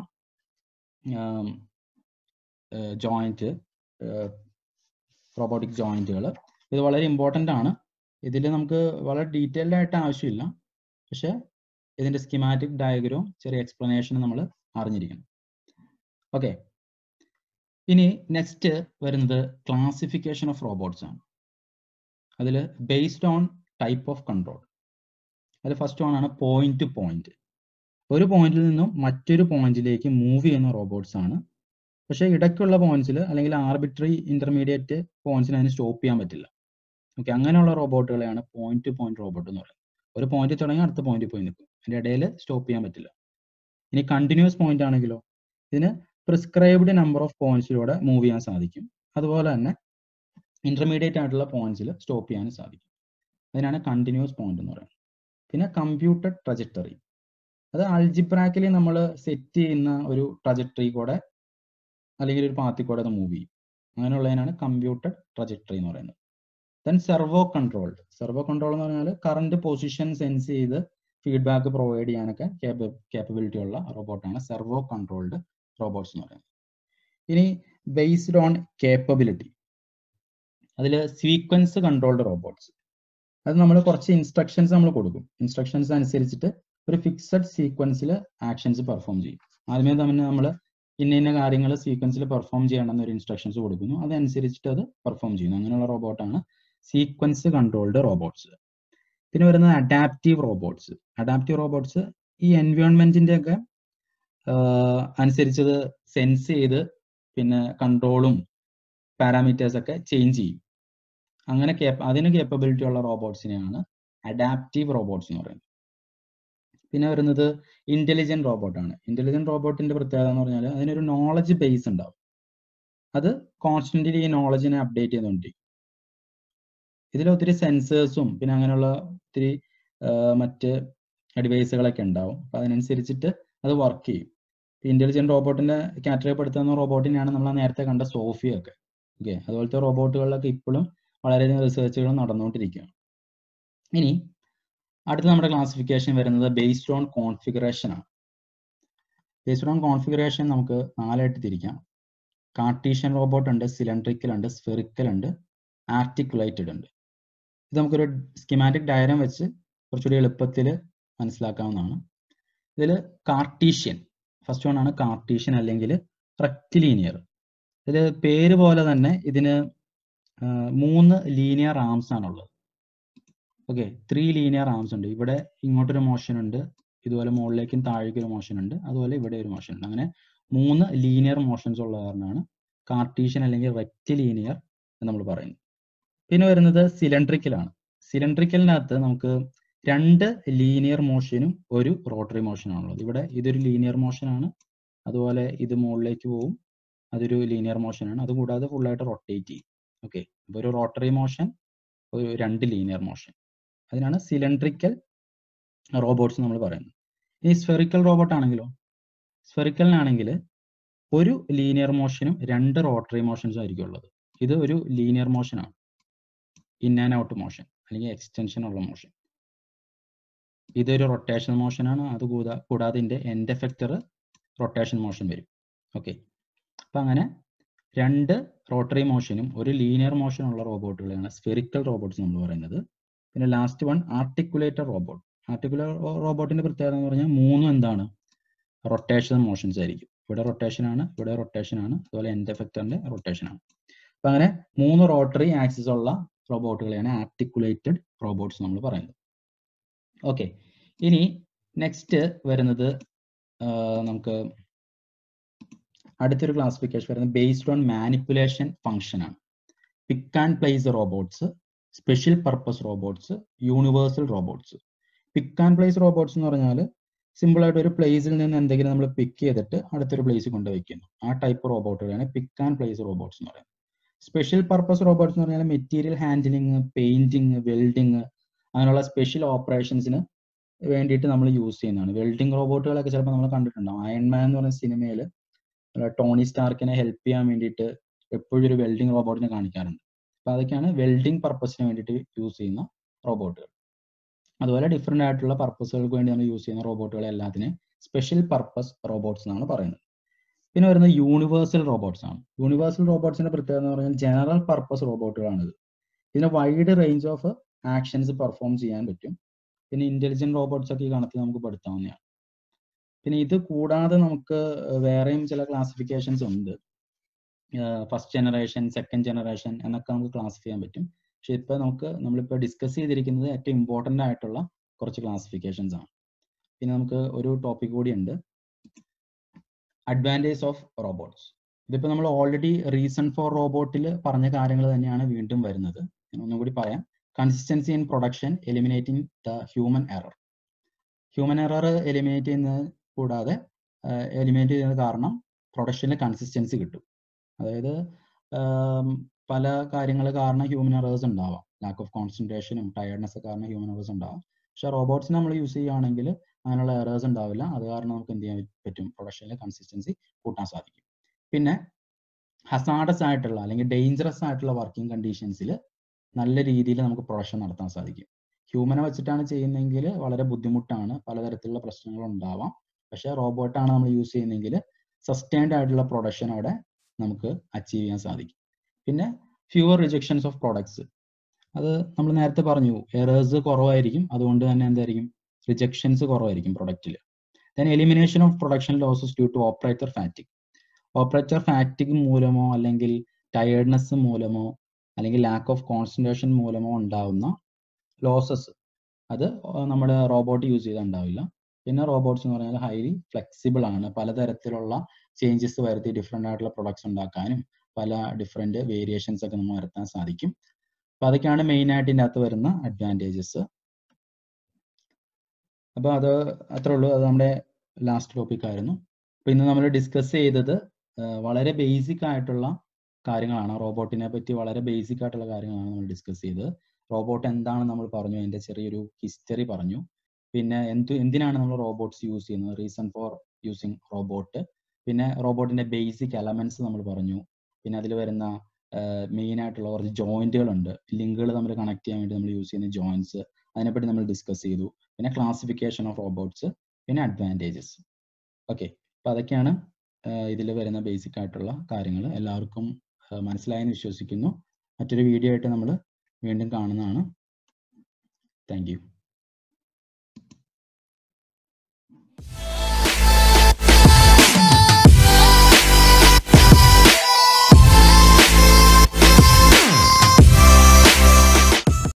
ജോയിന്റ് റോബോട്ടിക് ജോയിന്റുകൾ ഇത് വളരെ ഇമ്പോർട്ടൻ്റ് ആണ് ഇതിൽ നമുക്ക് വളരെ ഡീറ്റെയിൽഡ് ആയിട്ട് ആവശ്യമില്ല പക്ഷെ ഇതിന്റെ സ്കിമാറ്റിക് ഡയഗ്രവും ചെറിയ എക്സ്പ്ലനേഷനും നമ്മൾ അറിഞ്ഞിരിക്കണം ഓക്കെ ഇനി നെക്സ്റ്റ് വരുന്നത് ക്ലാസിഫിക്കേഷൻ ഓഫ് റോബോട്ട്സ് ആണ് അതിൽ based on type of control അതിൽ ഫസ്റ്റ് വൺ ആണ് പോയിന്റ് ടു പോയിന്റ് ഒരു പോയിന്റിൽ നിന്നും മറ്റൊരു പോയിന്റിലേക്ക് മൂവ് ചെയ്യുന്ന റോബോട്ട്സ് ആണ് പക്ഷേ ഇടയ്ക്കുള്ള പോയിന്റ്സിൽ അല്ലെങ്കിൽ ആർബിട്രറി ഇന്റർമീഡിയറ്റ് പോയിന്റ്സിന് അതിന് സ്റ്റോപ്പ് ചെയ്യാൻ പറ്റില്ല ഓക്കെ അങ്ങനെയുള്ള റോബോട്ടുകളെയാണ് പോയിന്റ് ടു പോയിന്റ് റോബോട്ട് എന്ന് പറയുന്നത് ഒരു പോയിന്റിൽ തുടങ്ങി അടുത്ത പോയിന്റിൽ പോയി നിൽക്കും അതിന്റെ ഇടയിൽ സ്റ്റോപ്പ് ചെയ്യാൻ പറ്റില്ല ഇനി കണ്ടിന്യൂസ് പോയിന്റ് ആണെങ്കിലോ ഇതിന് പ്രിസ്ക്രൈബ്ഡ് നമ്പർ ഓഫ് പോയിന്റ്സിലൂടെ മൂവ് ചെയ്യാൻ സാധിക്കും അതുപോലെ തന്നെ ഇന്റർമീഡിയറ്റ് ആയിട്ടുള്ള പോയിന്റ്സിൽ സ്റ്റോപ്പ് ചെയ്യാനും സാധിക്കും അതിനാണ് കണ്ടിന്യൂസ് പോയിന്റ് എന്ന് പറയുന്നത് പിന്നെ കമ്പ്യൂട്ടഡ് ട്രജക്ടറി അത് അൾജിബ്രാക്കിലി നമ്മൾ സെറ്റ് ചെയ്യുന്ന ഒരു ട്രജക്ടറി കൂടെ അല്ലെങ്കിൽ ഒരു പാത്തിൽ കൂടെ അത് മൂവ് ചെയ്യും അങ്ങനെയുള്ളതിനാണ് കമ്പ്യൂട്ടഡ് ട്രജക്ടറി എന്ന് പറയുന്നത് then servo controlled servo control എന്ന് പറഞ്ഞാൽ കറണ്ട് പൊസിഷൻ സെൻസ് ചെയ്ത് ഫീഡ്ബാക്ക് പ്രൊവൈഡ് ചെയ്യാനൊക്കെ കേപ്പബിലിറ്റി ഉള്ള റോബോട്ടാണ് സെർവോ കൺട്രോൾഡ് റോബോട്ട്സ് എന്ന് പറയുന്നത് ഇനി ബേസ്ഡ് ഓൺ കേപ്പബിലിറ്റി അതിൽ സീക്വൻസ് കൺട്രോൾഡ് റോബോട്ട്സ് അത് നമ്മൾ കുറച്ച് ഇൻസ്ട്രക്ഷൻസ് നമ്മൾ കൊടുക്കും ഇൻസ്ട്രക്ഷൻസ് അനുസരിച്ചിട്ട് ഒരു ഫിക്സഡ് സീക്വൻസിൽ ആക്ഷൻസ് പെർഫോം ചെയ്യും ആദ്യമേ തന്നെ നമ്മൾ ഇന്ന ഇന്ന കാര്യങ്ങൾ സീക്വൻസിൽ പെർഫോം ചെയ്യണമെന്ന് ഒരു ഇൻസ്ട്രക്ഷൻസ് കൊടുക്കുന്നു അതനുസരിച്ചിട്ട് അത് പെർഫോം ചെയ്യുന്നു അങ്ങനെയുള്ള റോബോട്ടാണ് സീക്വൻസ് കൺട്രോൾഡ് റോബോട്ട്സ് പിന്നെ വരുന്നത് അഡാപ്റ്റീവ് റോബോട്ട്സ് അഡാപ്റ്റീവ് റോബോട്ട്സ് ഈ എൻവയോൺമെന്റിന്റെ ഒക്കെ അനുസരിച്ചത് സെൻസ് ചെയ്ത് പിന്നെ കൺട്രോളും പാരാമീറ്റേഴ്സ് ഒക്കെ ചേഞ്ച് ചെയ്യും അങ്ങനെ അതിന് കേപ്പബിലിറ്റി ഉള്ള റോബോട്ട്സിനെയാണ് അഡാപ്റ്റീവ് റോബോട്ട്സ് എന്ന് പറയുന്നത് പിന്നെ വരുന്നത് ഇന്റലിജന്റ് റോബോട്ടാണ് ഇന്റലിജന്റ് റോബോട്ടിന്റെ പ്രത്യേകത എന്ന് പറഞ്ഞാൽ അതിനൊരു നോളജ് ബേസ് ഉണ്ടാവും അത് കോൺസ്റ്റന്റ്ലി ഈ നോളജിനെ അപ്ഡേറ്റ് ചെയ്തുകൊണ്ടിരിക്കും ഇതിൽ ഒത്തിരി സെൻസേഴ്സും പിന്നെ അങ്ങനെയുള്ള ഒത്തിരി മറ്റ് ഡിവൈസുകളൊക്കെ ഉണ്ടാവും അപ്പൊ അതിനനുസരിച്ചിട്ട് അത് വർക്ക് ചെയ്യും ഇന്റലിജന്റ് റോബോട്ടിന്റെ കാറ്റഗറി പെടുത്തുന്ന റോബോട്ടിനെയാണ് നമ്മൾ നേരത്തെ കണ്ട സോഫിയൊക്കെ ഓക്കെ അതുപോലത്തെ റോബോട്ടുകളിലൊക്കെ ഇപ്പോഴും വളരെയധികം റിസർച്ചുകൾ നടന്നുകൊണ്ടിരിക്കുകയാണ് ഇനി അടുത്ത നമ്മുടെ ക്ലാസിഫിക്കേഷൻ വരുന്നത് ബേസ്ഡ് ഓൺ കോൺഫിഗറേഷൻ ആണ് ബേസ്ഡ് ഓൺ കോൺഫിഗറേഷൻ നമുക്ക് നാലായിട്ട് തിരിക്കാം കാർട്ടീഷ്യൻ റോബോട്ട് ഉണ്ട് സിലിണ്ടറിക്കൽ ഉണ്ട് സ്ഫെറിക്കൽ ഉണ്ട് ആർട്ടിക്കുലേറ്റഡ് ഉണ്ട് ഇത് നമുക്കൊരു സ്കിമാറ്റിക് ഡയഗ്രാം വെച്ച് കുറച്ചുകൂടി എളുപ്പത്തിൽ മനസ്സിലാക്കാവുന്നതാണ് ഇതിൽ കാർട്ടീഷ്യൻ ഫസ്റ്റ് വൺ ആണ് കാർട്ടീഷ്യൻ അല്ലെങ്കിൽ റെക്റ്റിലീനിയർ ഇതിൽ പേര് പോലെ തന്നെ ഇതിന് മൂന്ന് ലീനിയർ ആംസ് ആണുള്ളത് ഓക്കെ ത്രീ ലീനിയർ ആംസ് ഉണ്ട് ഇവിടെ ഇങ്ങോട്ടൊരു മോഷൻ ഉണ്ട് ഇതുപോലെ മുകളിലേക്കും താഴേക്കും ഒരു മോഷൻ ഉണ്ട് അതുപോലെ ഇവിടെ ഒരു മോഷൻ ഉണ്ട് അങ്ങനെ മൂന്ന് ലീനിയർ മോഷൻസ് ഉള്ള കാരണമാണ് കാർട്ടീഷ്യൻ അല്ലെങ്കിൽ റെക്റ്റിലീനിയർ എന്ന് നമ്മൾ പറയുന്നത് പിന്നെ വരുന്നത് സിലിണ്ടറിക്കൽ ആണ് സിലിണ്ടറിക്കലിനകത്ത് നമുക്ക് രണ്ട് ലീനിയർ മോഷനും ഒരു റോട്ടറി മോഷനാണുള്ളത് ഇവിടെ ഇതൊരു ലീനിയർ മോഷനാണ് അതുപോലെ ഇത് മുകളിലേക്ക് പോവും അതൊരു ലീനിയർ മോഷനാണ് അതുകൂടാതെ ഫുള്ളായിട്ട് റൊട്ടേറ്റ് ചെയ്യും ഓക്കെ അപ്പോൾ ഒരു റോട്ടറി മോഷൻ ഒരു രണ്ട് ലീനിയർ മോഷൻ അതിനാണ് സിലിണ്ടറിക്കൽ റോബോട്ട്സ് നമ്മൾ പറയുന്നത് ഇനി സ്ഫെറിക്കൽ റോബോട്ട് ആണെങ്കിലോ സ്ഫെറിക്കലിനാണെങ്കിൽ ഒരു ലീനിയർ മോഷനും രണ്ട് റോട്ടറി മോഷൻസും ആയിരിക്കും ഉള്ളത് ഇത് ഒരു ലീനിയർ മോഷനാണ് ഇൻ ആൻഡ് ഔട്ട് മോഷൻ അല്ലെങ്കിൽ എക്സ്റ്റൻഷൻ ഉള്ള മോഷൻ ഇതൊരു റൊട്ടേഷൻ മോഷനാണ് അത് കൂടാ കൂടാതെ ഇതിൻ്റെ എൻഡ് എഫക്റ്റർ റൊട്ടേഷൻ മോഷൻ വരും ഓക്കെ അപ്പം അങ്ങനെ രണ്ട് റോട്ടറി മോഷനും ഒരു ലീനിയർ മോഷൻ ഉള്ള റോബോട്ടുകളാണ് സ്ഫെറിക്കൽ റോബോട്ട്സ് നമ്മൾ പറയുന്നത് പിന്നെ last one articulator robot articular റോബോട്ടിന്റെ പ്രത്യേകത എന്ന് പറഞ്ഞാൽ മൂന്നും എന്താണ് റൊട്ടേഷൻ മോഷൻസ് ആയിരിക്കും ഇവിടെ റൊട്ടേഷൻ ആണ് ഇവിടെ റൊട്ടേഷൻ ആണ് അതുപോലെ എൻഡ് എഫക്റ്ററിന്റെ റൊട്ടേഷൻ ആണ് അപ്പൊ അങ്ങനെ മൂന്ന് റോട്ടറി ആക്സിസ് ഉള്ള റോബോട്ടുകളെയാണ് ആർട്ടിക്കുലേറ്റഡ് റോബോട്ട്സ് നമ്മൾ പറയുന്നത് ഓക്കെ ഇനി നെക്സ്റ്റ് വരുന്നത് നമുക്ക് അടുത്തൊരു ക്ലാസിഫിക്കേഷൻ വരുന്നത് ബേസ്ഡ് ഓൺ മാനിപ്പുലേഷൻ ഫംഗ്ഷൻ ആണ് pick and place robots special purpose robots universal robots pick and place robots എന്ന് പറഞ്ഞാൽ സിമ്പിൾ ആയിട്ട് ഒരു പ്ലേസിൽ നിന്ന് എന്തെങ്കിലും നമ്മൾ പിക്ക് ചെയ്തിട്ട് അടുത്തൊരു പ്ലേസിൽ കൊണ്ടുവയ്ക്കുന്നു ആ ടൈപ്പ് റോബോട്ടുകളാണ് പിക്ക് ആൻഡ് പ്ലേസ് റോബോട്ട്സ് എന്ന് പറയുന്നത് സ്പെഷ്യൽ പർപ്പസ് റോബോട്ട്സ് എന്ന് പറഞ്ഞാൽ മെറ്റീരിയൽ ഹാൻഡിലിംഗ് പെയിന്റിങ് വെൽഡിങ് അങ്ങനെയുള്ള സ്പെഷ്യൽ ഓപ്പറേഷൻസിന് വേണ്ടിയിട്ട് നമ്മൾ യൂസ് ചെയ്യുന്നതാണ് വെൽഡിംഗ് റോബോട്ടുകളൊക്കെ ചിലപ്പോൾ നമ്മൾ കണ്ടിട്ടുണ്ടാവും അയൺമാൻ എന്ന് പറയുന്ന സിനിമയിൽ ടോണി സ്റ്റാർക്കിനെ ഹെൽപ്പ് ചെയ്യാൻ വേണ്ടിയിട്ട് എപ്പോഴും ഒരു വെൽഡിംഗ് റോബോട്ടിനെ കാണിക്കാറുണ്ട് അപ്പൊ അതൊക്കെയാണ് വെൽഡിംഗ് പർപ്പസിന് വേണ്ടിയിട്ട് യൂസ് ചെയ്യുന്ന റോബോട്ടുകൾ അതുപോലെ ഡിഫറെൻ്റ് ആയിട്ടുള്ള പർപ്പസുകൾക്ക് വേണ്ടി നമ്മൾ യൂസ് ചെയ്യുന്ന റോബോട്ടുകളെ എല്ലാത്തിനും സ്പെഷ്യൽ പർപ്പസ് റോബോട്ട്സ് എന്നാണ് പറയുന്നത് പിന്നെ വരുന്നത് യൂണിവേഴ്സൽ റോബോട്ട്സ് ആണ് യൂണിവേഴ്സൽ റോബോട്ട്സിന്റെ പ്രത്യേകത എന്ന് പറഞ്ഞാൽ ജനറൽ പർപ്പസ് റോബോട്ടുകളാണിത് ഇതിന് wide range of actions perform ചെയ്യാൻ പറ്റും പിന്നെ ഇന്റലിജന്റ് റോബോട്ട്സ് ഒക്കെ ഈ കണത്തിൽ നമുക്ക് പെടുത്താവുന്നതാണ് പിന്നെ ഇത് കൂടാതെ നമുക്ക് വേറെയും ചില ക്ലാസിഫിക്കേഷൻസ് ഉണ്ട് ഫസ്റ്റ് ജനറേഷൻ സെക്കൻഡ് ജനറേഷൻ എന്നൊക്കെ നമുക്ക് ക്ലാസിഫൈ ചെയ്യാൻ പറ്റും പക്ഷെ ഇപ്പൊ നമുക്ക് നമ്മളിപ്പോൾ ഡിസ്കസ് ചെയ്തിരിക്കുന്നത് ഏറ്റവും ഇമ്പോർട്ടൻ്റ് ആയിട്ടുള്ള കുറച്ച് ക്ലാസിഫിക്കേഷൻസ് ആണ് പിന്നെ നമുക്ക് ഒരു ടോപ്പിക് കൂടി ഉണ്ട് അഡ്വാൻറ്റേജ് ഓഫ് റോബോട്ട്സ് ഇതിപ്പോൾ നമ്മൾ ഓൾറെഡി റീസൺ ഫോർ റോബോട്ടിൽ പറഞ്ഞ കാര്യങ്ങൾ തന്നെയാണ് വീണ്ടും വരുന്നത് ഞാൻ ഒന്നും കൂടി പറയാം consistency in production eliminating the human error human error eliminate ചെയ്യുന്നത് കൂടാതെ എലിമിനേറ്റ് ചെയ്യുന്നത് കാരണം പ്രൊഡക്ഷനിൽ കൺസിസ്റ്റൻസി കിട്ടും അതായത് പല കാര്യങ്ങൾ കാരണം ഹ്യൂമൻ എറേഴ്സ് ഉണ്ടാവാം ലാക്ക് ഓഫ് കോൺസെൻട്രേഷനും ടയർഡ്നെസ് കാരണം ഹ്യൂമൻ എറേഴ്സ് ഉണ്ടാവാം പക്ഷെ റോബോട്ട്സ് നമ്മൾ യൂസ് ചെയ്യുകയാണെങ്കിൽ അങ്ങനെയുള്ള എറേഴ്സ് ഉണ്ടാവില്ല അത് കാരണം നമുക്ക് എന്ത് ചെയ്യാൻ പറ്റും പ്രൊഡക്ഷനിലെ കൺസിസ്റ്റൻസി കൂട്ടാൻ സാധിക്കും പിന്നെ ഹസാഡസ് ആയിട്ടുള്ള അല്ലെങ്കിൽ ഡേഞ്ചറസ് ആയിട്ടുള്ള വർക്കിംഗ് കണ്ടീഷൻസിൽ നല്ല രീതിയിൽ നമുക്ക് പ്രൊഡക്ഷൻ നടത്താൻ സാധിക്കും ഹ്യൂമനെ വെച്ചിട്ടാണ് ചെയ്യുന്നതെങ്കിൽ വളരെ ബുദ്ധിമുട്ടാണ് പലതരത്തിലുള്ള പ്രശ്നങ്ങൾ ഉണ്ടാവാം പക്ഷെ റോബോട്ടാണ് നമ്മൾ യൂസ് ചെയ്യുന്നതെങ്കിൽ സസ്റ്റൈൻഡ് ആയിട്ടുള്ള പ്രൊഡക്ഷൻ അവിടെ നമുക്ക് അച്ചീവ് ചെയ്യാൻ സാധിക്കും പിന്നെ ഫ്യൂവർ റിജക്ഷൻസ് ഓഫ് പ്രോഡക്ട്സ് അത് നമ്മൾ നേരത്തെ പറഞ്ഞു എറേഴ്സ് കുറവായിരിക്കും അതുകൊണ്ട് തന്നെ എന്തായിരിക്കും റിജക്ഷൻസ് കുറവായിരിക്കും പ്രൊഡക്റ്റിൽ then elimination of production losses due to operator fatigue operator fatigue മൂലമോ അല്ലെങ്കിൽ ടയേർഡ്നെസ് മൂലമോ അല്ലെങ്കിൽ ലാക്ക് ഓഫ് കോൺസെൻട്രേഷൻ മൂലമോ ഉണ്ടാവുന്ന ലോസസ് അത് നമ്മുടെ റോബോട്ട് യൂസ് ചെയ്താൽ ഉണ്ടാവില്ല പിന്നെ റോബോട്ട്സ് എന്ന് പറഞ്ഞാൽ ഹൈലി ഫ്ലെക്സിബിൾ ആണ് പലതരത്തിലുള്ള ചേഞ്ചസ് വരുത്തി ഡിഫറെൻ്റ് ആയിട്ടുള്ള പ്രൊഡക്ട്സ് ഉണ്ടാക്കാനും പല ഡിഫറെൻ്റ് വേരിയേഷൻസ് ഒക്കെ നമ്മൾ വരുത്താൻ സാധിക്കും അപ്പൊ അതൊക്കെയാണ് മെയിൻ ആയിട്ട് ഇതിൻ്റെ അകത്ത് വരുന്ന അഡ്വാൻറ്റേജസ് അപ്പൊ അത് അത്രേ ഉള്ളൂ അത് നമ്മുടെ ലാസ്റ്റ് ടോപ്പിക് ആയിരുന്നു അപ്പൊ ഇന്ന് നമ്മൾ ഡിസ്കസ് ചെയ്തത് വളരെ ബേസിക് ആയിട്ടുള്ള കാര്യങ്ങളാണ് റോബോട്ടിനെ പറ്റി വളരെ ബേസിക് ആയിട്ടുള്ള കാര്യങ്ങളാണ് നമ്മൾ ഡിസ്കസ് ചെയ്തത് റോബോട്ട് എന്താണ് നമ്മൾ പറഞ്ഞു അതിന്റെ ചെറിയൊരു ഹിസ്റ്ററി പറഞ്ഞു പിന്നെ എന്ത് എന്തിനാണ് നമ്മൾ റോബോട്ട്സ് യൂസ് ചെയ്യുന്നത് റീസൺ ഫോർ യൂസിങ് റോബോട്ട് പിന്നെ റോബോട്ടിന്റെ ബേസിക് എലമെന്റ്സ് നമ്മൾ പറഞ്ഞു പിന്നെ അതിൽ വരുന്ന മെയിൻ ആയിട്ടുള്ള കുറച്ച് ജോയിന്റുകളുണ്ട് ലിങ്കുകൾ തമ്മിൽ കണക്ട് ചെയ്യാൻ വേണ്ടി നമ്മൾ യൂസ് ചെയ്യുന്ന ജോയിന്റ്സ് അതിനെപ്പറ്റി നമ്മൾ ഡിസ്കസ് ചെയ്തു പിന്നെ ക്ലാസിഫിക്കേഷൻ ഓഫ് റോബോട്ട്സ് പിന്നെ അഡ്വാൻറ്റേജസ് ഓക്കെ അപ്പോൾ അതൊക്കെയാണ് ഇതിൽ വരുന്ന ബേസിക് ആയിട്ടുള്ള കാര്യങ്ങൾ എല്ലാവർക്കും മനസ്സിലായെന്ന് വിശ്വസിക്കുന്നു മറ്റൊരു വീഡിയോ ആയിട്ട് നമ്മൾ വീണ്ടും കാണുന്നതാണ് താങ്ക് യു